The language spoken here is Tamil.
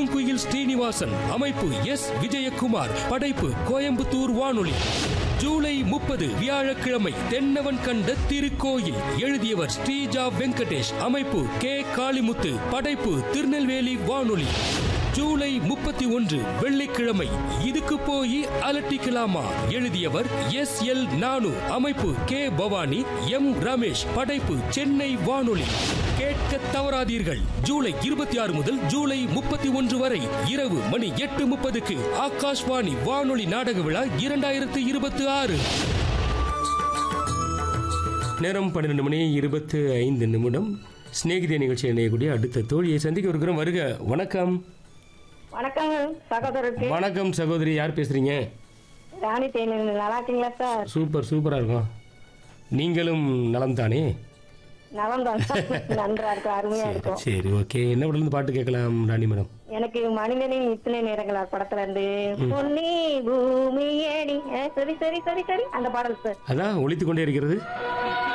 பூங்குயில் ஸ்ரீனிவாசன் அமைப்பு எஸ் விஜயகுமார் படைப்பு கோயம்புத்தூர் வானொலி ஜூலை முப்பது வியாழக்கிழமை தென்னவன் கண்ட திருக்கோயில் எழுதியவர் ஸ்ரீஜா வெங்கடேஷ் அமைப்பு கே காளிமுத்து படைப்பு திருநெல்வேலி வானொலி ஜூலை முப்பத்தி ஒன்று வெள்ளிக்கிழமை இதுக்கு போய் அலட்டிக்கலாமா எழுதியவர் எஸ் எல் நானு அமைப்பு கே பவானி எம் ரமேஷ் படைப்பு சென்னை வானொலி கேட்க தவறாதீர்கள் ஜூலை இருபத்தி ஆறு முதல் ஜூலை முப்பத்தி ஒன்று வரை இரவு மணி எட்டு முப்பதுக்கு ஆகாஷ்வாணி வானொலி நாடக விழா இரண்டாயிரத்து இருபத்தி ஆறு நேரம் பன்னிரெண்டு மணி இருபத்து ஐந்து நிமிடம் சிநேகிதிய நிகழ்ச்சி இணையக்கூடிய அடுத்த தோழியை சந்திக்க இருக்கிறோம் வருக வணக்கம் வணக்கம் சகோதரருக்கு வணக்கம் சகோதரி யார் பேசுறீங்க ராணி தேனி நல்லா இருக்கீங்களா சார் சூப்பர் சூப்பரா இருக்கும் நீங்களும் நலம் தானே நலம் தான் சார் நன்றா இருக்கும் அருமையா இருக்கும் சரி ஓகே என்ன படத்துல இருந்து பாட்டு கேட்கலாம் ராணி மேடம் எனக்கு மனிதனின் இத்தனை நேரங்களா படத்துல இருந்து பொன்னி பூமி ஏடி அஹ், சரி சரி சரி சரி அந்த பாடல் சார் அதான் ஒழித்து கொண்டே இருக்கிறது